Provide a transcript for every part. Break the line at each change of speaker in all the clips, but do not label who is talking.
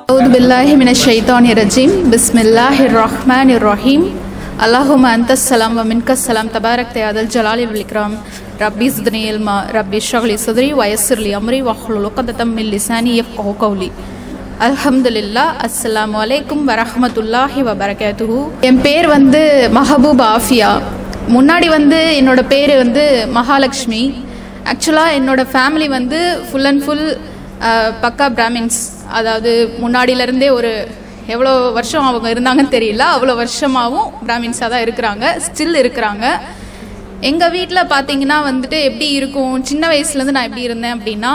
أعوذ بالله من الشيطان الرجيم بسم الله الرحمن الرحيم اللهم أنت السلام ومنك السلام تبارك يا ذا الجلال والإكرام ربي زدني علما ربي اشرح لي صدري ويسر لي أمري واحلل عقدة من لساني يفقهوا قولي அல்ஹம்துலில்லா அஸ்ஸலாமு அலைக்கும் வரஹ்மத்துல்லாஹி வபரகாத்துஹு என் பேர் வந்து மஹபூப் ஆஃபியா முன்னாடி வந்து என்னோட பேர் வந்து மகாலட்சுமி ஆக்சுவலாக என்னோட ஃபேமிலி வந்து ஃபுல் அண்ட் ஃபுல் பக்கா பிராமின்ஸ் அதாவது முன்னாடியிலேருந்தே ஒரு எவ்வளோ வருஷம் அவங்க இருந்தாங்கன்னு தெரியல அவ்வளோ வருஷமாகவும் பிராமின்ஸாக தான் இருக்கிறாங்க ஸ்டில் இருக்கிறாங்க எங்கள் வீட்டில் பார்த்தீங்கன்னா வந்துட்டு எப்படி இருக்கும் சின்ன வயசுலேருந்து நான் எப்படி இருந்தேன் அப்படின்னா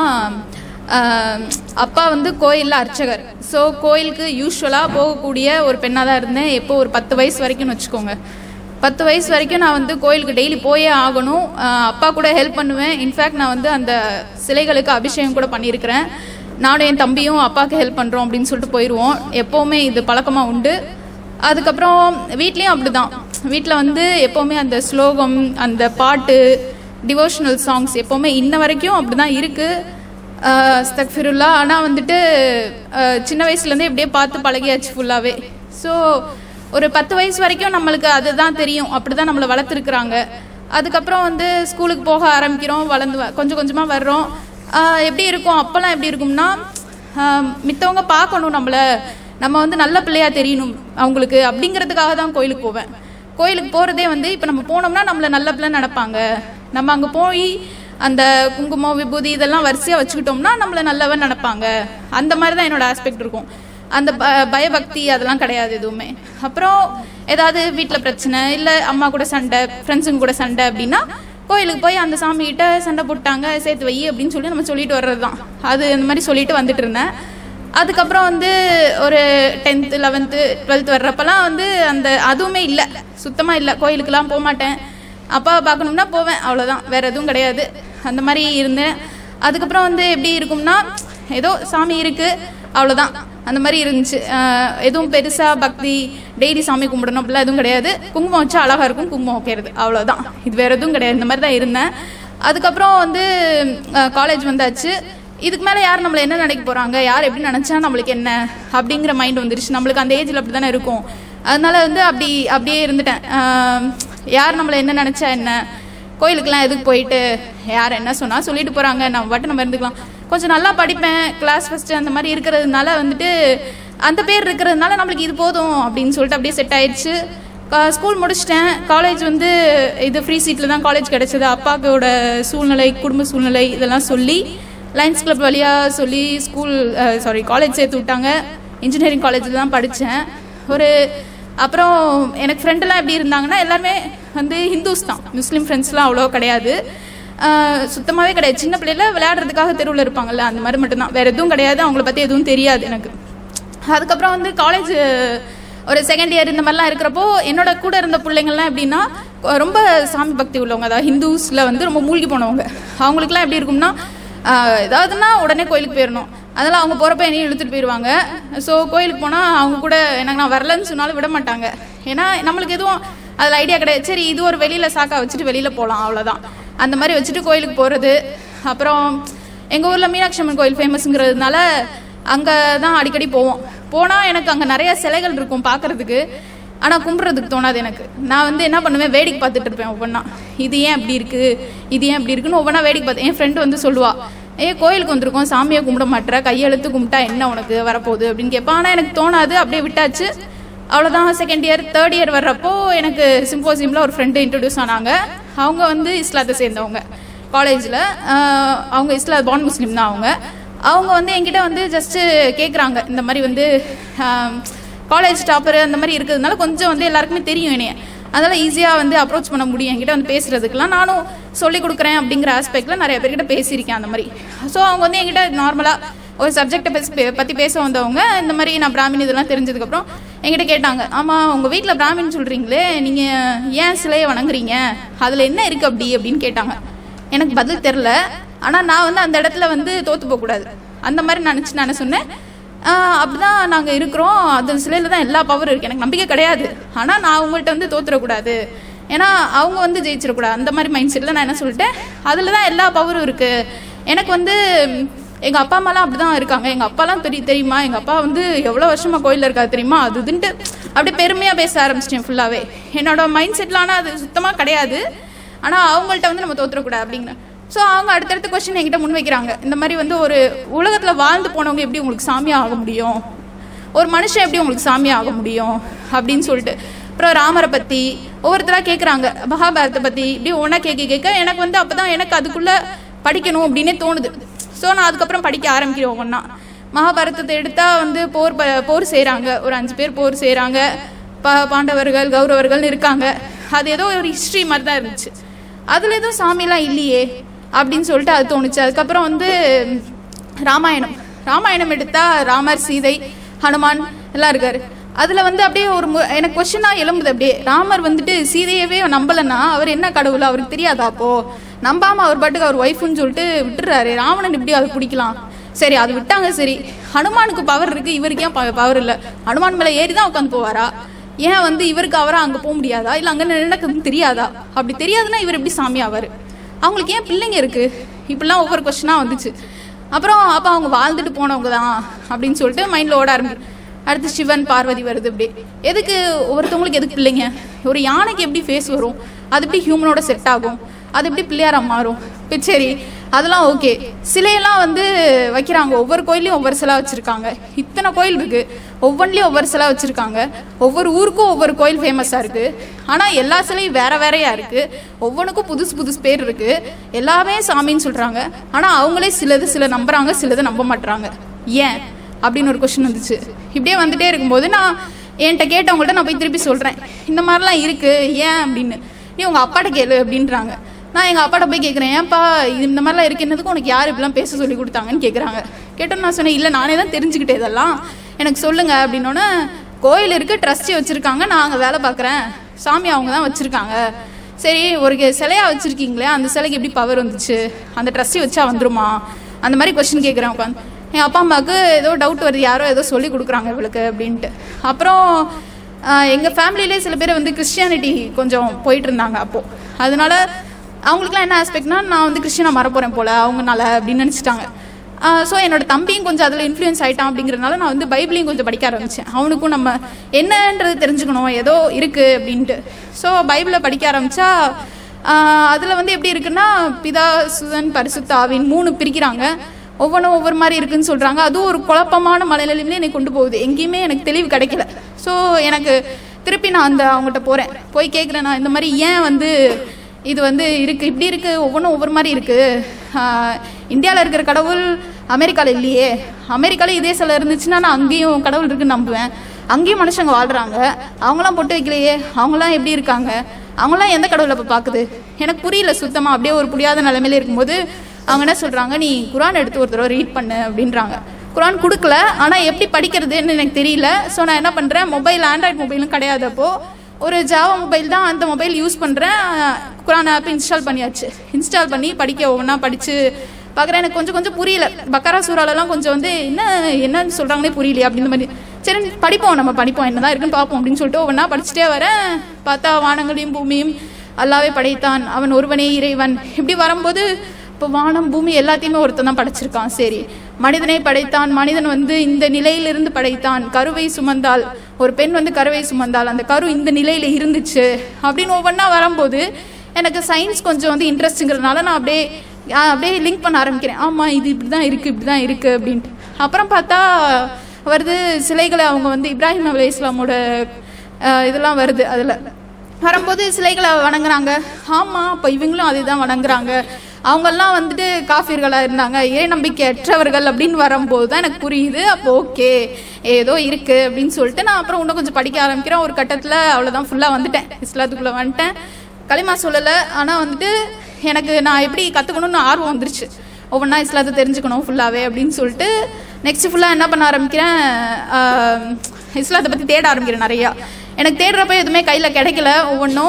ஆஹ், அப்பா வந்து கோயிலில் அர்ச்சகர் ஸோ கோயிலுக்கு யூஸ்வலாக போகக்கூடிய ஒரு பெண்ணாக தான் இருந்தேன் எப்போ ஒரு பத்து வயசு வரைக்கும்னு வச்சுக்கோங்க பத்து வயசு வரைக்கும் நான் வந்து கோயிலுக்கு டெய்லி போயே ஆகணும் ஆஹ், அப்பா கூட ஹெல்ப் பண்ணுவேன் இன்ஃபேக்ட் நான் வந்து அந்த சிலைகளுக்கு அபிஷேகம் கூட பண்ணியிருக்கிறேன் நானும் என் தம்பியும் அப்பாவுக்கு ஹெல்ப் பண்ணுறோம் அப்படின்னு சொல்லிட்டு போயிடுவோம் எப்போவுமே இது பழக்கமாக உண்டு அதுக்கப்புறம் வீட்லேயும் அப்படிதான் வீட்டில் வந்து எப்போவுமே அந்த ஸ்லோகம் அந்த பாட்டு டிவோஷனல் சாங்ஸ் எப்போவுமே இன்ன வரைக்கும் அப்படி தான் இருக்குது ஸ்தக்ஃபிருல்லா ஆனால் வந்துட்டு அஹ், சின்ன வயசுலேருந்தே இப்படியே பார்த்து பழகியாச்சு ஃபுல்லாகவே ஸோ ஒரு பத்து வயசு வரைக்கும் நம்மளுக்கு அதுதான் தெரியும் அப்படி தான் நம்மளை வளர்த்துருக்குறாங்க அதுக்கப்புறம் வந்து ஸ்கூலுக்கு போக ஆரம்பிக்கிறோம் வளர்ந்து வ- கொஞ்சம் கொஞ்சமாக வர்றோம் அஹ், எப்படி இருக்கும் அப்போல்லாம் எப்படி இருக்கும்னா ஆஹ் மித்தவங்க பார்க்கணும் நம்மள நம்ம வந்து நல்ல பிள்ளையா தெரியணும் அவங்களுக்கு அப்படிங்கிறதுக்காக தான் கோயிலுக்கு போவேன் கோயிலுக்கு போகிறதே வந்து இப்போ நம்ம போனோம்னா நம்மள நல்ல பிள்ளை நடப்பாங்க நம்ம அங்கே போய் அந்த குங்குமம் விபூதி இதெல்லாம் வரிசையாக வச்சுக்கிட்டோம்னா நம்மள நல்லவன் நினைப்பாங்க அந்த மாதிரி தான் என்னோட ஆஸ்பெக்ட் இருக்கும் அந்த ப பயபக்தி அதெல்லாம் கிடையாது எதுவுமே அப்புறம் ஏதாவது வீட்டில் பிரச்சனை இல்லை அம்மா கூட சண்டை ஃப்ரெண்ட்ஸுங்க கூட சண்டை அப்படின்னா கோயிலுக்கு போய் அந்த சாமி கிட்ட சண்டை போட்டாங்க சேர்த்து வை அப்படின்னு சொல்லி நம்ம சொல்லிட்டு வர்றது தான் அது இந்த மாதிரி சொல்லிட்டு வந்துட்டு இருந்தேன் அதுக்கப்புறம் வந்து ஒரு டென்த்து லெவன்த்து டுவெல்த் வர்றப்பெல்லாம் வந்து அந்த அதுவுமே இல்லை சுத்தமாக இல்லை கோயிலுக்கெல்லாம் போக மாட்டேன் அப்பாவை பார்க்கணும்னா போவேன் அவ்வளோதான் வேற எதுவும் கிடையாது அந்த மாதிரி இருந்தேன் அதுக்கப்புறம் வந்து எப்படி இருக்கும்னா ஏதோ சாமி இருக்கு அவ்வளோதான் அந்த மாதிரி இருந்துச்சு ஆஹ் எதுவும் பெருசாக பக்தி டெய்லி சாமி கும்பிடணும் அப்படிலாம் எதுவும் கிடையாது குங்குமம் வச்சா அழகாக இருக்கும் குங்குமம் வைக்கிறது அவ்வளோதான் இது வேற எதுவும் கிடையாது இந்த மாதிரி தான் இருந்தேன் அதுக்கப்புறம் வந்து காலேஜ் வந்தாச்சு இதுக்கு மேலே யார் நம்மளை என்ன நினைக்க போகிறாங்க யார் எப்படி நினச்சா நம்மளுக்கு என்ன அப்படிங்கிற மைண்ட் வந்துருச்சு நம்மளுக்கு அந்த ஏஜில் அப்படி தானே இருக்கும் அதனால வந்து அப்படி அப்படியே இருந்துட்டேன் ஆஹ் யார் நம்மளை என்ன நினச்சா என்ன கோயிலுக்கெல்லாம் எதுக்கு போயிட்டு யார் என்ன சொன்னா சொல்லிட்டு போகிறாங்க நம்ம பாட்டு நம்ம இருந்துக்கலாம் கொஞ்சம் நல்லா படிப்பேன் கிளாஸ் ஃபஸ்ட்டு அந்த மாதிரி இருக்கிறதுனால வந்துட்டு அந்த பேர் இருக்கிறதுனால நம்மளுக்கு இது போதும் அப்படின்னு சொல்லிட்டு அப்படியே செட் ஆயிடுச்சு ஸ்கூல் முடிச்சிட்டேன் காலேஜ் வந்து இது ஃப்ரீ சீட்டில் தான் காலேஜ் கிடைச்சது அப்பாவோட சூழ்நிலை குடும்ப சூழ்நிலை இதெல்லாம் சொல்லி லைன்ஸ் கிளப் வழியாக சொல்லி ஸ்கூல் சாரி காலேஜ் சேர்த்து விட்டாங்க இன்ஜினியரிங் காலேஜில் தான் படித்தேன் ஒரு அப்புறம் எனக்கு ஃப்ரெண்டெல்லாம் எப்படி இருந்தாங்கன்னா எல்லாருமே வந்து ஹிந்துஸ் தான் முஸ்லீம் ஃப்ரெண்ட்ஸ்லாம் அவ்வளோ கிடையாது சுத்தமாகவே கிடையாது சின்ன பிள்ளைல விளையாடுறதுக்காக தெருவில் இருப்பாங்கல்ல அந்த மாதிரி மட்டும்தான் வேறு எதுவும் கிடையாது அவங்கள பற்றி எதுவும் தெரியாது எனக்கு அதுக்கப்புறம் வந்து காலேஜ் ஒரு செகண்ட் இயர் இந்த மாதிரிலாம் இருக்கிறப்போ என்னோட கூட இருந்த பிள்ளைங்கள்லாம் எப்படின்னா கொ- ரொம்ப சாமி பக்தி உள்ளவங்க அதாவது ஹிந்துஸில் வந்து ரொம்ப மூழ்கி போனவங்க அவங்களுக்குலாம் எப்படி இருக்கும்னா ஆஹ், ஏதாவதுன்னா உடனே கோயிலுக்கு போயிடணும் அதெல்லாம் அவங்க போகிறப்ப என்னையும் இழுத்துட்டு போயிடுவாங்க ஸோ கோயிலுக்கு போனால் அவங்க கூட எனக்கு நான் வரலன்னு சொன்னாலும் விட மாட்டாங்க ஏன்னா நம்மளுக்கு எதுவும் அதில் ஐடியா கிடையாது சரி இது ஒரு வெளியில் சாக்கா வச்சுட்டு வெளியில் போகலாம் அவ்வளோதான் அந்த மாதிரி வச்சுட்டு கோயிலுக்கு போகிறது அப்புறம் எங்கள் ஊரில் மீனாட்சி அம்மன் கோயில் ஃபேமஸுங்கிறதுனால அங்கே தான் அடிக்கடி போவோம் போனால் எனக்கு அங்கே நிறைய சிலைகள் இருக்கும் பார்க்கறதுக்கு ஆனால் கும்பிட்றதுக்கு தோணாது எனக்கு நான் வந்து என்ன பண்ணுவேன் வேடிக்கை பார்த்துட்டு இருப்பேன் ஒவ்வொன்றா இது ஏன் அப்படி இருக்குது இது ஏன் அப்படி இருக்குன்னு ஒவ்வொன்றா வேடிக்கை பார்த்து என் ஃப்ரெண்டு வந்து சொல்லுவா ஏ கோயிலுக்கு வந்திருக்கோம் சாமியை கும்பிட மாட்டேற கையெழுத்து கும்பிட்டா என்ன உனக்கு வரப்போகுது அப்படின்னு கேட்பேன் ஆனால் எனக்கு தோணாது அப்படியே விட்டாச்சு அவ்வளோதான் செகண்ட் இயர் தேர்ட் இயர் வர்றப்போ எனக்கு சிம்போசியமில் ஒரு ஃப்ரெண்டு இன்ட்ரடியூஸ் ஆனாங்க அவங்க வந்து இஸ்லாத்தை சேர்ந்தவங்க காலேஜில் அவங்க இஸ்லா பான் முஸ்லீம் தான் அவங்க அவங்க வந்து என்கிட்ட வந்து ஜஸ்ட்டு கேட்குறாங்க இந்த மாதிரி வந்து காலேஜ் டாப்பர் அந்த மாதிரி இருக்கிறதுனால கொஞ்சம் வந்து எல்லாருக்குமே தெரியும் என்னைய அதனால் ஈஸியாக வந்து அப்ரோச் பண்ண முடியும் என்கிட்ட வந்து பேசுகிறதுக்கெலாம் நானும் சொல்லிக் கொடுக்குறேன் அப்படிங்கிற ஆஸ்பெக்டில் நிறைய பேர்கிட்ட பேசியிருக்கேன் அந்த மாதிரி ஸோ அவங்க வந்து என்கிட்ட நார்மலாக ஒரு சப்ஜெக்டை பேசி பற்றி பேச வந்தவங்க இந்த மாதிரி நான் பிராமின் இதெல்லாம் தெரிஞ்சதுக்கப்புறம் என்கிட்ட கேட்டாங்க ஆமாம் உங்கள் வீட்டில் பிராமின் சொல்கிறீங்களே நீங்கள் ஏன் சிலையை வணங்குறீங்க அதில் என்ன இருக்குது அப்படி அப்படின்னு கேட்டாங்க எனக்கு பதில் தெரில ஆனால் நான் வந்து அந்த இடத்துல வந்து தோற்று போகக்கூடாது அந்த மாதிரி நினச்சி நான் என்ன சொன்னேன் ஆஹ் அப்படிதான் நாங்கள் இருக்கிறோம் அது சிலையில் தான் எல்லா பவரும் இருக்குது எனக்கு நம்பிக்கை கிடையாது ஆனால் நான் அவங்கள்ட்ட வந்து தோத்துறக்கூடாது ஏன்னா அவங்க வந்து ஜெயிச்சிடக்கூடாது அந்த மாதிரி மைண்ட் செட்டில் நான் என்ன சொல்லிட்டேன் அதில் தான் எல்லா பவரும் இருக்குது எனக்கு வந்து எங்கள் அப்பா அம்மாலாம் அப்படி தான் இருக்காங்க எங்கள் அப்பாலாம் பெரிய தெரியுமா எங்கள் அப்பா வந்து எவ்வளோ வருஷமாக கோயிலில் இருக்காது தெரியுமா அது இதுன்ட்டு அப்படியே பெருமையாக பேச ஆரம்பிச்சிட்டேன் ஃபுல்லாகவே என்னோட மைண்ட் செட்லாம் அது சுத்தமாக கிடையாது ஆனால் அவங்கள்ட்ட வந்து நம்ம தோத்துறக்கூடாது அப்படிங்கிற ஸோ அவங்க அடுத்தடுத்த கொஸ்டின் என்கிட்ட முன் வைக்கிறாங்க இந்த மாதிரி வந்து ஒரு உலகத்தில் வாழ்ந்து போனவங்க எப்படி உங்களுக்கு சாமியாக ஆக முடியும் ஒரு மனுஷன் எப்படி உங்களுக்கு சாமியாக ஆக முடியும் அப்படின்னு சொல்லிட்டு அப்புறம் ராமரை பற்றி ஒவ்வொருத்தராக கேட்குறாங்க மகாபாரத்தை பற்றி இப்படி ஒன்றா கேட்க கேட்க எனக்கு வந்து அப்போ தான் எனக்கு அதுக்குள்ளே படிக்கணும் அப்படின்னே தோணுது ஸோ நான் அதுக்கப்புறம் படிக்க ஆரம்பிக்கிறேன் ஒவ்வொன்றா மகாபாரதத்தை எடுத்தால் வந்து போர் ப போர் செய்கிறாங்க ஒரு அஞ்சு பேர் போர் செய்கிறாங்க பா பாண்டவர்கள் கௌரவர்கள்னு இருக்காங்க அது ஏதோ ஒரு ஹிஸ்ட்ரி மாதிரி தான் இருந்துச்சு அதில் எதுவும் சாமிலாம் இல்லையே அப்படின்னு சொல்லிட்டு அது தோணுச்சு அதுக்கப்புறம் வந்து ராமாயணம் ராமாயணம் எடுத்தா ராமர் சீதை ஹனுமான் எல்லாம் இருக்காரு அதில் வந்து அப்படியே ஒரு மு- எனக்கு கொஷனாக எழும்புது அப்படியே ராமர் வந்துட்டு சீதையவே நம்பலைன்னா அவர் என்ன கடவுள் அவருக்கு தெரியாதா அப்போ நம்பாம அவர் பாட்டுக்கு அவர் ஒய்ஃப்னு சொல்லிட்டு விட்டுறாரு ராவணன் இப்படி அதை பிடிக்கலாம் சரி அது விட்டாங்க சரி ஹனுமானுக்கு பவர் இருக்கு இவருக்கு ஏன் பவர் இல்லை ஹனுமான் மேலே ஏறி தான் உட்காந்து போவாரா ஏன் வந்து இவருக்கு அவரா அங்கே போக முடியாதா இல்லை அங்கே நடக்குதுன்னு தெரியாதா அப்படி தெரியாதுன்னா இவர் எப்படி சாமி ஆவார் அவங்களுக்கு ஏன் பிள்ளைங்க இருக்கு இப்படிலாம் ஒவ்வொரு கொஸ்டினாக வந்துச்சு அப்புறம் அப்போ அவங்க வாழ்ந்துட்டு போனவங்க தான் அப்படின்னு சொல்லிட்டு மைண்டில் ஓட ஆரம்பிச்சு அடுத்து சிவன் பார்வதி வருது இப்படி எதுக்கு ஒவ்வொருத்தவங்களுக்கு எதுக்கு பிள்ளைங்க ஒரு யானைக்கு எப்படி ஃபேஸ் வரும் அது எப்படி ஹியூமனோட செட் ஆகும் அது எப்படி பிள்ளையாரா மாறும் இப்ப சரி அதெல்லாம் ஓகே சிலையெல்லாம் வந்து வைக்கிறாங்க ஒவ்வொரு கோயிலையும் ஒவ்வொரு சிலை வச்சிருக்காங்க இத்தனை கோயில் இருக்கு ஒவ்வொன்றிலையும் ஒவ்வொரு சிலை வச்சிருக்காங்க ஒவ்வொரு ஊருக்கும் ஒவ்வொரு கோயில் ஃபேமஸா இருக்கு ஆனா எல்லா சிலையும் வேற வேறையா இருக்கு ஒவ்வொன்றுக்கும் புதுசு புதுசு பேர் இருக்கு எல்லாமே சாமின்னு சொல்றாங்க ஆனா அவங்களே சிலது சில நம்புறாங்க சிலது நம்ப மாட்றாங்க ஏன் அப்படின்னு ஒரு கொஸ்டின் வந்துச்சு இப்படியே வந்துட்டே இருக்கும்போது நான் என்கிட்ட கேட்டவங்கள்ட்ட நான் போய் திருப்பி சொல்றேன் இந்த மாதிரிலாம் இருக்கு ஏன் அப்படின்னு நீ உங்க அப்பாட்ட கேளு அப்படின்றாங்க நான் எங்க அப்பாட்ட போய் கேட்குறேன் ஏன்ப்பா இது இந்த மாதிரிலாம் இருக்கு என்னதுக்கு உனக்கு யார் இப்படிலாம் பேச சொல்லி கொடுத்தாங்கன்னு கேட்குறாங்க கேட்டோன்னு நான் சொன்னேன் இல்லை நானே தான் தெரிஞ்சுக்கிட்டேன் இதெல்லாம் எனக்கு சொல்லுங்க அப்படின்னோடனே கோயில் இருக்கு ட்ரஸ்டி வச்சிருக்காங்க நான் அங்கே வேலை பார்க்குறேன் சாமி அவங்க தான் வச்சிருக்காங்க சரி ஒரு கே- சிலையா வச்சிருக்கீங்களே அந்த சிலைக்கு எப்படி பவர் வந்துச்சு அந்த ட்ரஸ்டி வச்சா வந்துருமா அந்த மாதிரி கொஸ்டின் கேட்குறேன் உட்காந்து என் அப்பா அம்மாவுக்கு ஏதோ டவுட் வருது யாரோ ஏதோ சொல்லி கொடுக்குறாங்க இவளுக்கு அப்படின்ட்டு அப்புறம் ஆஹ், எங்க ஃபேமிலியிலே சில பேர் வந்து கிறிஸ்டியானிட்டி கொஞ்சம் போயிட்டு இருந்தாங்க அப்போ அதனால அவங்களுக்குலாம் என்ன ஆஸ்பெக்ட்னா நான் வந்து கிறிஸ்டியனா மாற போறேன் போல அவங்கனால அப்படின்னு நினச்சிட்டாங்க ஸோ என்னோட தம்பியும் கொஞ்சம் அதில் இன்ஃப்ளூயன்ஸ் ஆயிட்டான் அப்படிங்கிறதுனால நான் வந்து பைபிளையும் கொஞ்சம் படிக்க ஆரம்பித்தேன் அவனுக்கும் நம்ம என்னன்றது தெரிஞ்சுக்கணும் ஏதோ இருக்கு அப்படின்ட்டு ஸோ பைபிளை படிக்க ஆரம்பிச்சா அதில் வந்து எப்படி இருக்குன்னா பிதா சுதன் பரிசுத்த ஆவின் மூணு பிரிக்கிறாங்க ஒவ்வொன்றும் ஒவ்வொரு மாதிரி இருக்குன்னு சொல்கிறாங்க அதுவும் ஒரு குழப்பமான மலைநிலையிலே என்னை கொண்டு போகுது எங்கேயுமே எனக்கு தெளிவு கிடைக்கல ஸோ எனக்கு திருப்பி நான் அந்த அவங்ககிட்ட போகிறேன் போய் கேட்குறேன் நான் இந்த மாதிரி ஏன் வந்து இது வந்து இருக்கு இப்படி இருக்கு ஒவ்வொன்றும் ஒவ்வொரு மாதிரி இருக்கு இந்தியாவில் இருக்கிற கடவுள் அமெரிக்காவில் இல்லையே அமெரிக்காவில் இதே சில இருந்துச்சுன்னா நான் அங்கேயும் கடவுள் இருக்குன்னு நம்புவேன் அங்கேயும் மனுஷங்க வாழ்றாங்க அவங்களாம் பொட்டு வைக்கலையே அவங்களாம் எப்படி இருக்காங்க அவங்களாம் எந்த கடவுளை இப்போ பார்க்குது எனக்கு புரியல சுத்தமாக அப்படியே ஒரு புரியாத நிலைமையில இருக்கும்போது அவங்க என்ன சொல்றாங்க நீ குரான் எடுத்து ஒரு தடவை ரீட் பண்ணு அப்படின்றாங்க குரான் கொடுக்கல ஆனால் எப்படி படிக்கிறதுன்னு எனக்கு தெரியல ஸோ நான் என்ன பண்ணுறேன் மொபைல் ஆண்ட்ராய்ட் மொபைலும் கிடையாது அப்போ ஒரு ஜாவா மொபைல் தான் அந்த மொபைல் யூஸ் பண்ணுறேன் குரான் ஆப் இன்ஸ்டால் பண்ணியாச்சு இன்ஸ்டால் பண்ணி படிக்க ஒவ்வொன்றா படித்து பார்க்குறேன் எனக்கு கொஞ்சம் கொஞ்சம் புரியல பக்கரா சூறாலெல்லாம் கொஞ்சம் வந்து என்ன என்னன்னு சொல்கிறாங்களே புரியலையே அப்படின்னு மாதிரி சரி படிப்போம் நம்ம படிப்போம் என்னதான் இருக்குன்னு பார்ப்போம் அப்படின்னு சொல்லிட்டு ஒவ்வொன்றா படிச்சுட்டே வரேன் பார்த்தா வானங்களையும் பூமியும் அல்லாவே படைத்தான் அவன் ஒருவனே இறைவன் இப்படி வரும்போது இப்போ வானம் பூமி எல்லாத்தையுமே ஒருத்தன் தான் படைச்சிருக்கான் சரி மனிதனை படைத்தான் மனிதன் வந்து இந்த நிலையிலிருந்து படைத்தான் கருவை சுமந்தால் ஒரு பெண் வந்து கருவை சுமந்தால் அந்த கரு இந்த நிலையில இருந்துச்சு அப்படின்னு ஒவ்வொன்றா வரும்போது எனக்கு சயின்ஸ் கொஞ்சம் வந்து இன்ட்ரெஸ்ட்டுங்கிறதுனால நான் அப்படியே ஆ, அப்படியே லிங்க் பண்ண ஆரம்பிக்கிறேன் ஆமாம் இது இப்படி தான் இருக்குது இப்படி தான் இருக்குது அப்படின்ட்டு அப்புறம் பார்த்தா வருது சிலைகளை அவங்க வந்து இப்ராஹிம் அலி இஸ்லாமோட அஹ், இதெல்லாம் வருது அதில் வரும்போது சிலைகளை வணங்குறாங்க ஆமாம் அப்போ இவங்களும் அதை தான் வணங்குறாங்க அவங்கெல்லாம் வந்துட்டு காஃபிர்களாக இருந்தாங்க இறை நம்பிக்கை அற்றவர்கள் அப்படின்னு வரும்போது தான் எனக்கு புரியுது அப்போ ஓகே ஏதோ இருக்கு அப்படின்னு சொல்லிட்டு நான் அப்புறம் இன்னும் கொஞ்சம் படிக்க ஆரம்பிக்கிறேன் ஒரு கட்டத்தில் அவ்வளோதான் ஃபுல்லாக வந்துட்டேன் இஸ்லாத்துக்குள்ளே வந்துட்டேன் களிமா சொல்லலை ஆனால் வந்துட்டு எனக்கு நான் எப்படி கற்றுக்கணும்னு ஆர்வம் வந்துருச்சு ஒவ்வொன்றா இஸ்லாத்தை தெரிஞ்சுக்கணும் ஃபுல்லாகவே அப்படின்னு சொல்லிட்டு நெக்ஸ்ட் ஃபுல்லாக என்ன பண்ண ஆரம்பிக்கிறேன் ஆஹ், இஸ்லாத்தை பற்றி தேட ஆரம்பிக்கிறேன் நிறையா எனக்கு தேடுறப்ப எதுவுமே கையில் கிடைக்கல ஒவ்வொன்றும்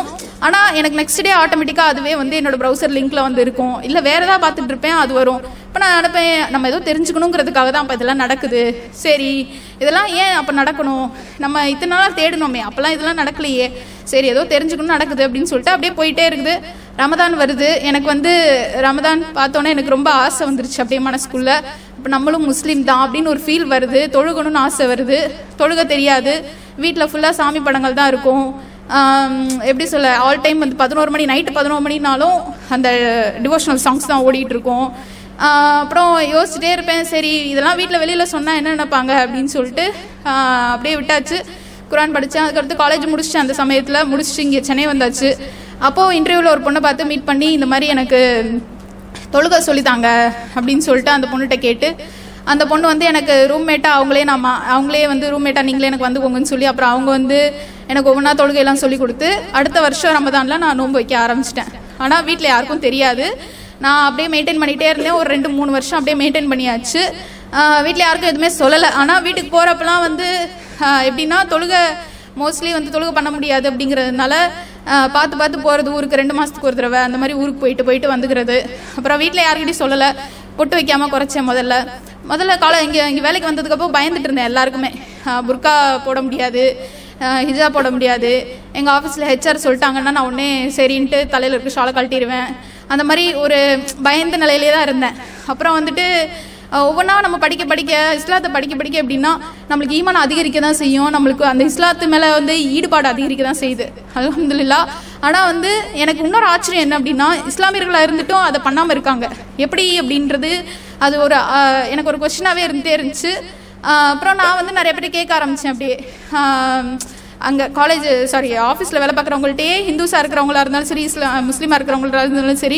ஆனால் எனக்கு நெக்ஸ்ட் டே ஆட்டோமேட்டிக்காக அதுவே வந்து என்னோட ப்ரௌசர் லிங்க்ல வந்து இருக்கும் இல்லை வேற ஏதாவது பார்த்துட்டு இருப்பேன் அது வரும் இப்போ நான் நினைப்பேன் நம்ம ஏதோ தெரிஞ்சுக்கணுங்கிறதுக்காக தான் அப்போ இதெல்லாம் நடக்குது சரி இதெல்லாம் ஏன் அப்போ நடக்கணும் நம்ம இத்தனை நாளாக தேடணுமே அப்போல்லாம் இதெல்லாம் நடக்கலையே சரி ஏதோ தெரிஞ்சுக்கணும் நடக்குது அப்படின்னு சொல்லிட்டு அப்படியே போயிட்டே இருக்குது ரமதான் வருது எனக்கு வந்து ரமதான் பார்த்தோன்னே எனக்கு ரொம்ப ஆசை வந்துருச்சு அப்படியே மனசுக்குள்ள இப்போ நம்மளும் முஸ்லீம் தான் அப்படின்னு ஒரு ஃபீல் வருது தொழுகணும்னு ஆசை வருது தொழுக தெரியாது வீட்டில் ஃபுல்லாக சாமி படங்கள் தான் இருக்கும் ஆம், எப்படி சொல்ல ஆல் டைம் வந்து பதினோரு மணி நைட்டு பதினோரு மணினாலும் அந்த டிவோஷனல் சாங்ஸ் தான் ஓடிட்டு இருக்கும் ஆஹ் அப்புறம் யோசிச்சுட்டே இருப்பேன் சரி இதெல்லாம் வீட்டில் வெளியில் சொன்னால் என்ன நினைப்பாங்க அப்படின்னு சொல்லிட்டு ஆஹ் அப்படியே விட்டாச்சு குரான் படித்தேன் அதுக்கடுத்து காலேஜ் முடிச்சிட்டேன் அந்த சமயத்தில் முடிச்சுட்டு இங்கே சென்னை வந்தாச்சு அப்போது இன்டர்வியூவில் ஒரு பொண்ணை பார்த்து மீட் பண்ணி இந்த மாதிரி எனக்கு தொழுகை சொல்லித்தாங்க அப்படின்னு சொல்லிட்டு அந்த பொண்ணுகிட்ட கேட்டு அந்த பொண்ணு வந்து எனக்கு ரூம்மேட்டாக அவங்களே நான் மா- அவங்களே வந்து ரூம்மேட்டாக நீங்களே எனக்கு வந்துக்கோங்கன்னு சொல்லி அப்புறம் அவங்க வந்து எனக்கு ஒவ்வொன்றா தொழுகையெல்லாம் சொல்லி கொடுத்து அடுத்த வருஷம் ரமதானில் நான் நோன்பு வைக்க ஆரம்பிச்சிட்டேன் ஆனால் வீட்டில் யாருக்கும் தெரியாது நான் அப்படியே மெயின்டைன் பண்ணிகிட்டே இருந்தேன் ஒரு ரெண்டு மூணு வருஷம் அப்படியே மெயின்டைன் பண்ணியாச்சு வீட்டில் யாருக்கும் எதுவுமே சொல்லலை ஆனால் வீட்டுக்கு போகிறப்பெல்லாம் வந்து ஆஹ் எப்படின்னா தொழுகை மோஸ்ட்லி வந்து தொழுகை பண்ண முடியாது அப்படிங்கிறதுனால ஆஹ் பார்த்து பார்த்து போகிறது ஊருக்கு ரெண்டு மாதத்துக்கு ஒரு தடவை அந்த மாதிரி ஊருக்கு போயிட்டு போயிட்டு வந்துக்கிறது அப்புறம் வீட்டில் யாருக்கிட்டையும் சொல்லலை பொட்டு வைக்காமல் குறைச்சேன் முதல்ல முதல்ல காலம் இங்கே இங்கே வேலைக்கு வந்ததுக்கப்புறம் பயந்துட்டு இருந்தேன் எல்லாருக்குமே ஆஹ் புர்கா போட முடியாது ஹிஜாப் போட முடியாது எங்கள் ஆஃபீஸில் ஹெச்ஆர் சொல்லிட்டாங்கன்னா நான் உடனே சரின்ட்டு தலையில் இருக்க ஷாலை கழட்டிடுவேன் அந்த மாதிரி ஒரு பயந்த நிலையிலே தான் இருந்தேன் அப்புறம் வந்துட்டு அஹ் ஒவ்வொன்றா நம்ம படிக்க படிக்க இஸ்லாத்தை படிக்க படிக்க எப்படின்னா நம்மளுக்கு ஈமான் அதிகரிக்க தான் செய்யும் நம்மளுக்கு அந்த இஸ்லாத்து மேலே வந்து ஈடுபாடு அதிகரிக்க தான் செய்யுது அல்ஹம்துலில்லா ஆனால் வந்து எனக்கு இன்னொரு ஆச்சரியம் என்ன அப்படின்னா இஸ்லாமியர்களாக இருந்துட்டும் அதை பண்ணாமல் இருக்காங்க எப்படி அப்படின்றது அது ஒரு அஹ், எனக்கு ஒரு கொஸ்டினாகவே இருந்துகிட்டே இருந்துச்சு அஹ், அப்புறம் நான் வந்து நிறைய பேர் கேட்க ஆரம்பித்தேன் அப்படியே அங்கே காலேஜ் சாரி ஆஃபீஸில் வேலை பார்க்குறவங்கள்ட்டயே ஹிந்துஸாக இருக்கிறவங்களா இருந்தாலும் சரி இஸ்லா முஸ்லீமாக இருக்கிறவங்களா இருந்தாலும் சரி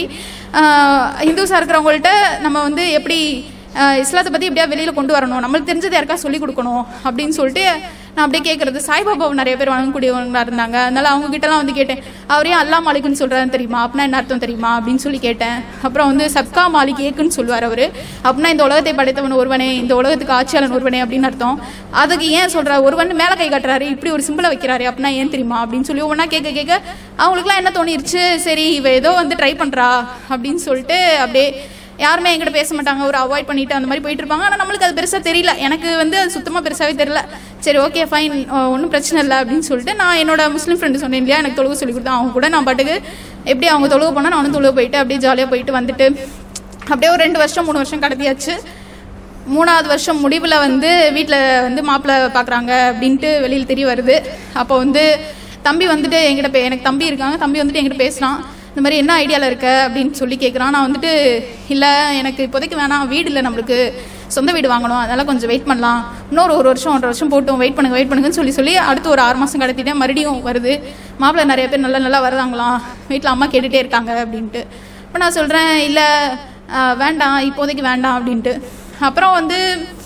ஹிந்துஸாக இருக்கிறவங்கள்ட்ட நம்ம வந்து எப்படி ஆஹ் இஸ்லாத்தை பற்றி எப்படியா வெளியில் கொண்டு வரணும் நம்மளுக்கு தெரிஞ்சது யாருக்கா சொல்லிக் கொடுக்கணும் அப்படின்னு சொல்லிட்டு நான் அப்படியே கேட்குறது சாய்பாபாவை நிறைய பேர் வணங்கக்கூடியவங்களா இருந்தாங்க அதனால அவங்க கிட்டலாம் வந்து கேட்டேன் அவரே அல்லா மாலிக்குன்னு சொல்கிறாரு தெரியுமா அப்படின்னா என்ன அர்த்தம் தெரியுமா அப்படின்னு சொல்லி கேட்டேன் அப்புறம் வந்து சப்கா மாலிக் ஏக்குன்னு சொல்லுவார் அவர் அப்படின்னா இந்த உலகத்தை படைத்தவன் ஒருவனே இந்த உலகத்துக்கு ஆட்சியாளன் ஒருவனே அப்படின்னு அர்த்தம் அதுக்கு ஏன் சொல்ற ஒருவன் மேலே கை காட்டுறாரு இப்படி ஒரு சிம்பிளை வைக்கிறாரு அப்படின்னா ஏன் தெரியுமா அப்படின்னு சொல்லி ஒவ்வொன்றா கேட்க கேட்க அவங்களுக்குலாம் என்ன தோணிருச்சு சரி இவ ஏதோ வந்து ட்ரை பண்ணுறா அப்படின்னு சொல்லிட்டு அப்படியே யாருமே என்கிட்ட பேச மாட்டாங்க ஒரு அவாய்ட் பண்ணிட்டு அந்த மாதிரி போயிட்டு இருப்பாங்க ஆனால் நம்மளுக்கு அது பெருசாக தெரியல எனக்கு வந்து அது சுத்தமாக பெருசாகவே தெரியல சரி ஓகே ஃபைன் ஒன்றும் பிரச்சனை இல்லை அப்படின்னு சொல்லிட்டு நான் என்னோட முஸ்லீம் ஃப்ரெண்டு சொன்னேன் இல்லையா எனக்கு தொழுகு சொல்லி கொடுத்தேன் அவங்க கூட நான் பாட்டுக்கு எப்படி அவங்க தொழுக போனால் நானும் தொழுக போயிட்டு அப்படியே ஜாலியாக போயிட்டு வந்துட்டு அப்படியே ஒரு ரெண்டு வருஷம் மூணு வருஷம் கடத்தியாச்சு மூணாவது வருஷம் முடிவில் வந்து வீட்டில் வந்து மாப்பிள்ளை பார்க்குறாங்க அப்படின்ட்டு வெளியில் தெரிய வருது அப்போ வந்து தம்பி வந்துட்டு என்கிட்ட பே எனக்கு தம்பி இருக்காங்க தம்பி வந்துட்டு என்கிட்ட பேசுகிறான் இந்த மாதிரி என்ன ஐடியாவில் இருக்க அப்படின்னு சொல்லி கேட்குறான் நான் வந்துட்டு இல்லை எனக்கு இப்போதைக்கு வேணாம் வீடு இல்லை நம்மளுக்கு சொந்த வீடு வாங்கணும் அதனால் கொஞ்சம் வெயிட் பண்ணலாம் இன்னொரு ஒரு வருஷம் ஒன்றரை வருஷம் போட்டும் வெயிட் பண்ணுங்க வெயிட் பண்ணுங்கன்னு சொல்லி சொல்லி அடுத்து ஒரு ஆறு மாதம் கடத்திட்டேன் மறுபடியும் வருது மாப்பிள்ளை நிறைய பேர் நல்லா நல்லா வருதாங்களாம் வீட்டில் அம்மா கேட்டுகிட்டே இருக்காங்க அப்படின்ட்டு இப்போ நான் சொல்கிறேன் இல்லை வேண்டாம் இப்போதைக்கு வேண்டாம் அப்படின்ட்டு அப்புறம் வந்து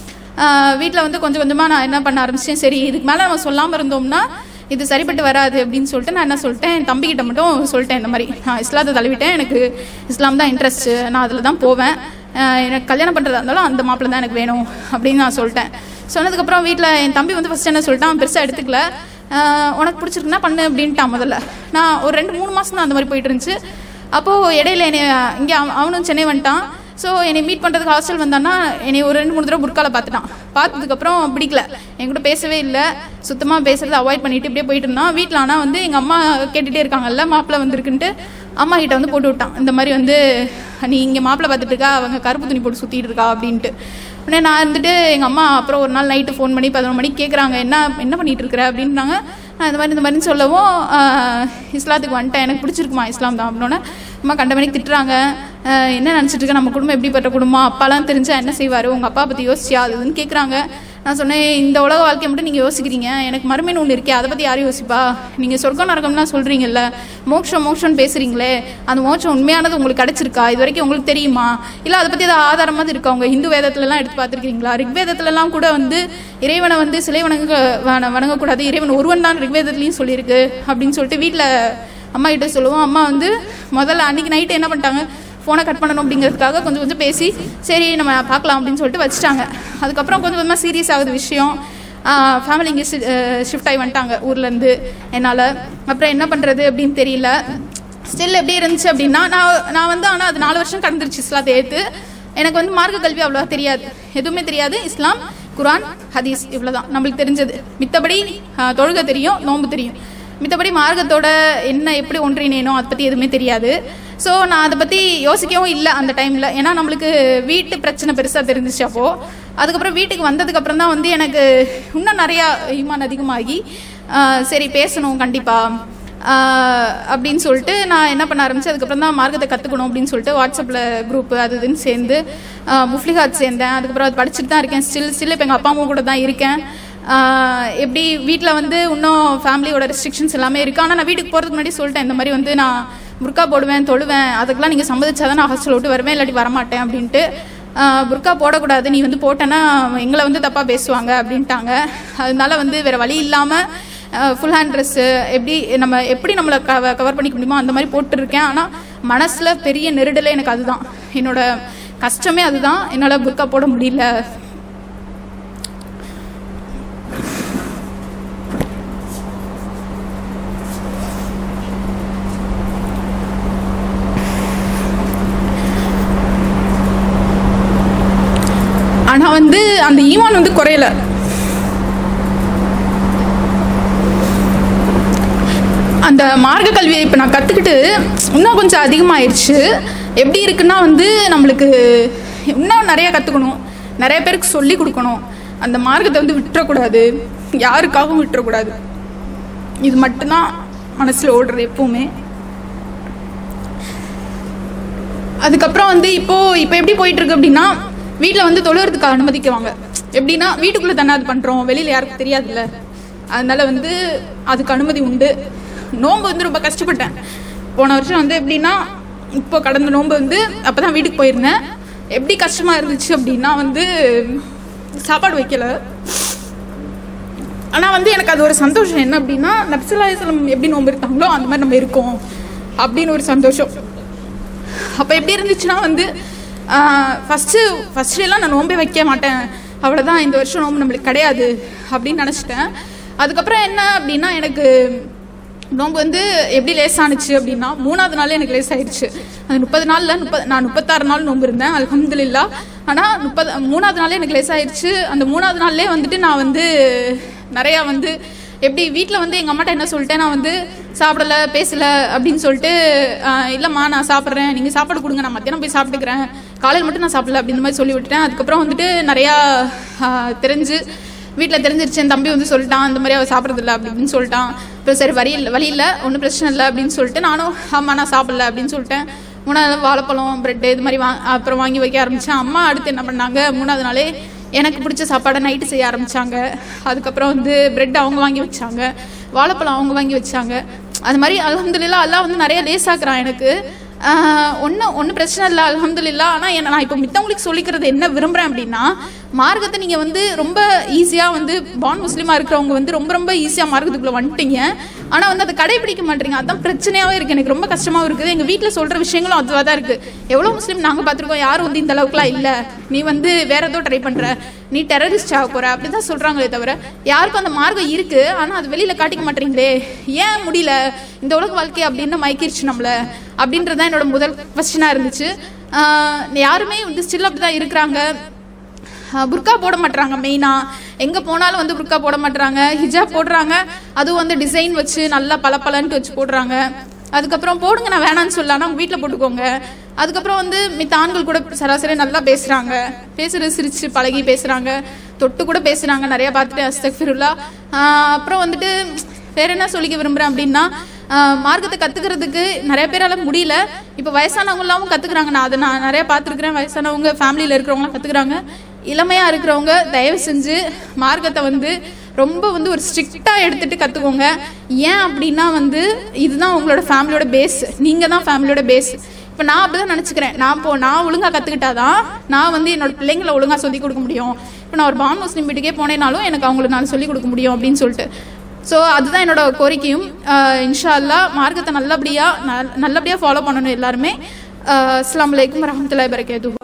வீட்டில் வந்து கொஞ்சம் கொஞ்சமாக நான் என்ன பண்ண ஆரம்பிச்சேன் சரி இதுக்கு மேலே நம்ம சொல்லாமல் இருந்தோம்னா இது சரிப்பட்டு வராது அப்படின்னு சொல்லிட்டு நான் என்ன சொல்லிட்டேன் என் தம்பிக்கிட்ட மட்டும் சொல்லிட்டேன் இந்த மாதிரி நான் இஸ்லாத்தை தழுவிட்டேன் எனக்கு இஸ்லாம் தான் இன்ட்ரெஸ்ட்டு நான் அதில் தான் போவேன் ஆஹ் எனக்கு கல்யாணம் பண்ணுறதா இருந்தாலும் அந்த மாப்பிள்ளை தான் எனக்கு வேணும் அப்படின்னு நான் சொல்லிட்டேன் சொன்னதுக்கப்புறம் வீட்டில் என் தம்பி வந்து ஃபஸ்ட் என்ன சொல்லிட்டான் பெருசாக எடுத்துக்கல ஆஹ் உனக்கு பிடிச்சிருக்குன்னா பண்ணு அப்படின்ட்டான் முதல்ல நான் ஒரு ரெண்டு மூணு மாதம் தான் அந்த மாதிரி போயிட்டு இருந்துச்சு அப்போது இடையில என்னை இங்கே அவனும் சென்னை வந்துட்டான் ஸோ என்னை மீட் பண்ணுறதுக்கு ஹாஸ்டல் வந்தான்னா என்னை ஒரு ரெண்டு மூணு தடவை புர்கால பார்த்துட்டான் பார்த்ததுக்கப்புறம் பிடிக்கல என் கூட பேசவே இல்லை சுத்தமாக பேசுறதை அவாய்ட் பண்ணிட்டு இப்படியே போயிட்டு இருந்தான் வீட்டில் ஆனால் வந்து எங்கள் அம்மா கேட்டுகிட்டே இருக்காங்கல்ல மாப்பிள்ளை வந்திருக்குன்ட்டு அம்மா கிட்ட வந்து போட்டு விட்டான் இந்த மாதிரி வந்து நீ இங்கே மாப்பிள்ளை பார்த்துட்டு இருக்கா அவங்க கருப்பு துணி போட்டு சுற்றிட்டு இருக்கா அப்படின்ட்டு உடனே நான் இருந்துட்டு எங்கள் அம்மா அப்புறம் ஒரு நாள் நைட்டு ஃபோன் பண்ணி பதினொரு மணிக்கு கேட்குறாங்க என்ன என்ன பண்ணிட்டு இருக்கிற அப்படின்றாங்க நான் இந்த மாதிரி இந்த மாதிரின்னு சொல்லவும் ஆஹ், இஸ்லாத்துக்கு வந்துட்டேன் எனக்கு பிடிச்சிருக்குமா இஸ்லாம் தான் அப்படின்னோடனே அம்மா கண்ட மணிக்கு திட்டுறாங்க ஆஹ், என்ன நினச்சிட்டு இருக்க நம்ம குடும்பம் எப்படிப்பட்ட குடும்பம் அப்பாலாம் தெரிஞ்சா என்ன செய்வார் உங்கள் அப்பா பற்றி யோசிச்சியா அது இதுன்னு கேட்குறாங்க நான் சொன்னேன் இந்த உலக வாழ்க்கையை மட்டும் நீங்கள் யோசிக்கிறீங்க எனக்கு மறுமைன்னு ஒன்று இருக்கே அதை பற்றி யாரும் யோசிப்பா நீங்கள் சொர்க்கம் நரகம்லாம் சொல்கிறீங்கல்ல மோட்சம் மோட்சம் பேசுகிறீங்களே அந்த மோட்சம் உண்மையானது உங்களுக்கு கிடைச்சிருக்கா இது வரைக்கும் உங்களுக்கு தெரியுமா இல்லை அதை பற்றி ஏதாவது ஆதாரமாக இருக்கா உங்கள் ஹிந்து வேதத்துலலாம் எடுத்து பார்த்துருக்கீங்களா ரிக்வேதத்துலலாம் கூட வந்து இறைவனை வந்து சிலை வணங்க வண- வணங்கக்கூடாது இறைவன் ஒருவன் தான் ரிக்வேதத்துலேயும் சொல்லியிருக்கு அப்படின்னு சொல்லிட்டு வீட்டில் அம்மா கிட்ட சொல்லுவோம் அம்மா வந்து முதல்ல அன்னைக்கு நைட்டு என்ன பண்ணிட்டாங்க ஃபோனை கட் பண்ணணும் அப்படிங்கிறதுக்காக கொஞ்சம் கொஞ்சம் பேசி சரி நம்ம பார்க்கலாம் அப்படின்னு சொல்லிட்டு வச்சுட்டாங்க அதுக்கப்புறம் கொஞ்சம் கொஞ்சமாக சீரியஸ் ஆகுது விஷயம் ஃபேமிலி இங்கே ஷிஃப்ட் ஆகி வந்துட்டாங்க ஊர்லேருந்து என்னால் அப்புறம் என்ன பண்ணுறது அப்படின்னு தெரியல ஸ்டில் எப்படி இருந்துச்சு அப்படின்னா நான் நான் வந்து ஆனால் அது நாலு வருஷம் கடந்துருச்சு இஸ்லாத்தை ஏற்று எனக்கு வந்து மார்க்க கல்வி அவ்வளோவா தெரியாது எதுவுமே தெரியாது இஸ்லாம் குரான் ஹதீஸ் இவ்வளோதான் நம்மளுக்கு தெரிஞ்சது மித்தபடி ஆஹ், தொழுகை தெரியும் நோன்பு தெரியும் மித்தபடி மார்க்கத்தோட என்ன எப்படி ஒன்றிணையணும் அதை பற்றி எதுவுமே தெரியாது ஸோ நான் அதை பற்றி யோசிக்கவும் இல்லை அந்த டைமில் ஏன்னா நம்மளுக்கு வீட்டு பிரச்சனை பெருசாக தெரிஞ்சிச்சு அப்போது அதுக்கப்புறம் வீட்டுக்கு வந்ததுக்கப்புறம் தான் வந்து எனக்கு இன்னும் நிறையா ஈமான் அதிகமாகி ஆஹ், சரி பேசணும் கண்டிப்பாக ஆஹ் அப்படின்னு சொல்லிட்டு நான் என்ன பண்ண ஆரம்பிச்சேன் அதுக்கப்புறம் தான் மார்க்கத்தை கற்றுக்கணும் அப்படின்னு சொல்லிட்டு வாட்ஸ்அப்பில் குரூப் அது இதுன்னு சேர்ந்து ஆஹ் முஃப்லிகாத் சேர்ந்தேன் அதுக்கப்புறம் அது படிச்சுட்டு தான் இருக்கேன் ஸ்டில் ஸ்டில் இப்போ எங்கள் அப்பா அம்மா கூட தான் இருக்கேன் ஆஹ் எப்படி வீட்டில் வந்து இன்னும் ஃபேமிலியோட ரெஸ்ட்ரிக்ஷன்ஸ் எல்லாமே இருக்குது ஆனால் நான் வீட்டுக்கு போகிறதுக்கு முன்னாடி சொல்லிட்டேன் இந்த மாதிரி வந்து நான் புர்கா போடுவேன் தொழுவேன் அதுக்கெல்லாம் நீங்கள் சம்மதிச்சாதான் நான் ஹாஸ்டல் விட்டு வருவேன் இல்லாட்டி வரமாட்டேன் அப்படின்ட்டு ஆஹ் புர்கா போடக்கூடாது நீ வந்து போட்டேன்னா எங்களை வந்து தப்பாக பேசுவாங்க அப்படின்ட்டாங்க அதனால வந்து வேறு வழி இல்லாமல் ஃபுல் ஹேண்ட் ட்ரெஸ்ஸு எப்படி நம்ம எப்படி நம்மளை கவ கவர் பண்ணிக்க முடியுமோ அந்த மாதிரி போட்டுருக்கேன் ஆனால் மனசில் பெரிய நெருடலே எனக்கு அதுதான் என்னோட கஷ்டமே அதுதான் என்னால் புர்கா போட முடியல ஆனால் வந்து அந்த ஈமான் வந்து குறையல அந்த மார்க்க கல்வியை இப்போ நான் கற்றுக்கிட்டு இன்னும் கொஞ்சம் அதிகமாயிருச்சு எப்படி இருக்குன்னா வந்து நம்மளுக்கு இன்னும் நிறைய கற்றுக்கணும் நிறைய பேருக்கு சொல்லி கொடுக்கணும் அந்த மார்க்கத்தை வந்து விட்டுறக்கூடாது யாருக்காகவும் விட்டுறக்கூடாது இது மட்டும்தான் மனசில் ஓடுறது எப்பவுமே அதுக்கப்புறம் வந்து இப்போ இப்போ எப்படி போயிட்டு இருக்கு அப்படின்னா வீட்டில் வந்து தொழுறதுக்கு அனுமதிக்குவாங்க எப்படின்னா வீட்டுக்குள்ளே தானே அது பண்ணுறோம் வெளியில் யாருக்கும் தெரியாதுல்ல அதனால வந்து அதுக்கு அனுமதி உண்டு நோன்பு வந்து ரொம்ப கஷ்டப்பட்டேன் போன வருஷம் வந்து எப்படின்னா இப்போ கடந்த நோன்பு வந்து அப்போ தான் வீட்டுக்கு போயிருந்தேன் எப்படி கஷ்டமாக இருந்துச்சு அப்படின்னா வந்து சாப்பாடு வைக்கல ஆனால் வந்து எனக்கு அது ஒரு சந்தோஷம் என்ன அப்படின்னா நப்சலாயசலம் எப்படி நோன்பு இருக்காங்களோ அந்த மாதிரி நம்ம இருக்கோம் அப்படின்னு ஒரு சந்தோஷம் அப்போ எப்படி இருந்துச்சுன்னா வந்து ஃபஸ்ட்டு ஃபஸ்ட்டு எல்லாம் நான் நோம்பே வைக்க மாட்டேன் அவ்வளோதான் இந்த வருஷம் நோம்பு நம்மளுக்கு கிடையாது அப்படின்னு நினச்சிட்டேன் அதுக்கப்புறம் என்ன அப்படின்னா எனக்கு நோம்பு வந்து எப்படி லேசானுச்சு அப்படின்னா மூணாவது நாள் எனக்கு லேஸ் ஆயிடுச்சு அந்த முப்பது நாளில் முப்பது நான் முப்பத்தாறு நாள் நோம்பு இருந்தேன் அல்ஹம்துலில்லா ஆனால் முப்பது மூணாவது நாளே எனக்கு லேஸ் ஆயிடுச்சு அந்த மூணாவது நாள்லேயே வந்துட்டு நான் வந்து நிறையா வந்து எப்படி வீட்டில் வந்து எங்கள் அம்மாட்ட என்ன சொல்லிட்டேன் நான் வந்து சாப்பிடல பேசல அப்படின்னு சொல்லிட்டு ஆஹ், இல்லைம்மா நான் சாப்பிட்றேன் நீங்கள் சாப்பாடு கொடுங்க நான் மத்தியானம் போய் சாப்பிட்டுக்கிறேன் காலையில் மட்டும் நான் சாப்பிடல அப்படின்னு மாதிரி சொல்லி விட்டுட்டேன் அதுக்கப்புறம் வந்துட்டு நிறையா ஆஹ், தெரிஞ்சு வீட்டில் தெரிஞ்சிருச்சு என் தம்பி வந்து சொல்லிட்டான் இந்த மாதிரி அவள் சாப்பிட்றதில்ல அப்படின்னு சொல்லிட்டான் அப்புறம் சரி வழி இல்லை வழி இல்லை ஒன்றும் பிரச்சனை இல்லை அப்படின்னு சொல்லிட்டு நானும் ஆமாம் நான் சாப்பிடல அப்படின்னு சொல்லிட்டேன் மூணாவது நாள் வாழைப்பழம் பிரெட் இது மாதிரி வா அப்புறம் வாங்கி வைக்க ஆரம்பித்தேன் அம்மா அடுத்து என்ன பண்ணாங்க மூணாவது நாளே எனக்கு பிடிச்ச சாப்பாடை நைட்டு செய்ய ஆரம்பித்தாங்க அதுக்கப்புறம் வந்து பிரெட் அவங்க வாங்கி வச்சாங்க வாழைப்பழம் அவங்க வாங்கி வச்சாங்க அது மாதிரி அல்ஹம்துலில்லாஹ் அல்லாஹ் வந்து நிறைய லேசாக்குறான் எனக்கு ஒன்றும் ஒன்றும் பிரச்சனை இல்லை அல்ஹம்துலில்லா ஆனால் என்ன நான் இப்போ மித்தவங்களுக்கு சொல்லிக்கிறது என்ன விரும்புகிறேன் அப்படின்னா மார்க்கத்தை நீங்கள் வந்து ரொம்ப ஈஸியாக வந்து பான் முஸ்லீமாக இருக்கிறவங்க வந்து ரொம்ப ரொம்ப ஈஸியாக மார்க்கத்துக்குள்ளே வந்துட்டீங்க ஆனால் வந்து அதை கடைபிடிக்க மாட்டீங்க அதான் பிரச்சனையாகவே இருக்குது எனக்கு ரொம்ப கஷ்டமாகவும் இருக்குது எங்கள் வீட்டில் சொல்கிற விஷயங்களும் அதுவாக தான் இருக்குது எவ்வளோ முஸ்லீம் நாங்கள் பார்த்துருக்கோம் யாரும் வந்து இந்த அளவுக்குலாம் இல்லை நீ வந்து வேற ஏதோ ட்ரை பண்ணுற நீ டெரரிஸ்ட் ஆக போகிற அப்படி தான் சொல்கிறாங்களே தவிர யாருக்கும் அந்த மார்க்கம் இருக்குது ஆனால் அது வெளியில் காட்டிக்க மாட்டீங்களே ஏன் முடியல இந்த உலக வாழ்க்கை அப்படின்னு மயக்கிருச்சு நம்மள அப்படின்றது தான் என்னோட முதல் கொஸ்டினாக இருந்துச்சு ஆஹ் யாருமே வந்து ஸ்டில் அப்படி தான் இருக்கிறாங்க ஆஹ் புர்கா போட மாட்றாங்க மெயினாக எங்கே போனாலும் வந்து புர்கா போட மாட்றாங்க ஹிஜாப் போடுறாங்க அதுவும் வந்து டிசைன் வச்சு நல்லா பளபளன்ட்டு வச்சு போடுறாங்க அதுக்கப்புறம் போடுங்க நான் வேணான்னு சொல்லலாம் ஆனால் உங்கள் வீட்டில் போட்டுக்கோங்க அதுக்கப்புறம் வந்து மித்த ஆண்கள் கூட சராசரி நல்லா பேசுகிறாங்க பேசுறது சிரிச்சு பழகி பேசுகிறாங்க தொட்டு கூட பேசுகிறாங்க நிறையா பார்த்துட்டு அஸ்தக்ஃபிருல்லா அப்புறம் வந்துட்டு வேற என்ன சொல்லிக்க விரும்புகிறேன் அப்படின்னா ஆஹ் மார்க்கத்தை கற்றுக்கிறதுக்கு நிறைய பேரால முடியல இப்போ வயசானவங்களாவும் கற்றுக்குறாங்க நான் அதை நான் நிறைய பார்த்துருக்குறேன் வயசானவங்க ஃபேமிலியில் இருக்கிறவங்களாம் கற்றுக்குறாங்க இளமையாக இருக்கிறவங்க தயவு செஞ்சு மார்க்கத்தை வந்து ரொம்ப வந்து ஒரு ஸ்ட்ரிக்டாக எடுத்துட்டு கற்றுக்கோங்க ஏன் அப்படின்னா வந்து இதுதான் உங்களோட ஃபேமிலியோட பேஸ் நீங்கள் தான் ஃபேமிலியோட பேஸ் இப்போ நான் அப்படி தான் நினச்சிக்கிறேன் நான் இப்போ நான் ஒழுங்காக கற்றுக்கிட்டாதான் நான் வந்து என்னோட பிள்ளைங்களை ஒழுங்காக சொல்லிக் கொடுக்க முடியும் இப்போ நான் ஒரு பான் முஸ்லீம் வீட்டுக்கே போனேனாலும் எனக்கு அவங்களுக்கு நான் சொல்லிக் கொடுக்க முடியும் அப்படின்னு சொல்லிட்டு ஸோ அதுதான் என்னோட கோரிக்கையும் ஆஹ் இன்ஷா அல்லாஹ் மார்க்கத்தை நல்லபடியாக நல்லபடியாக ஃபாலோ பண்ணணும் எல்லாருமே அஸ்லாம் வலைக்கம் வரமத்துல்லாய் வரகேது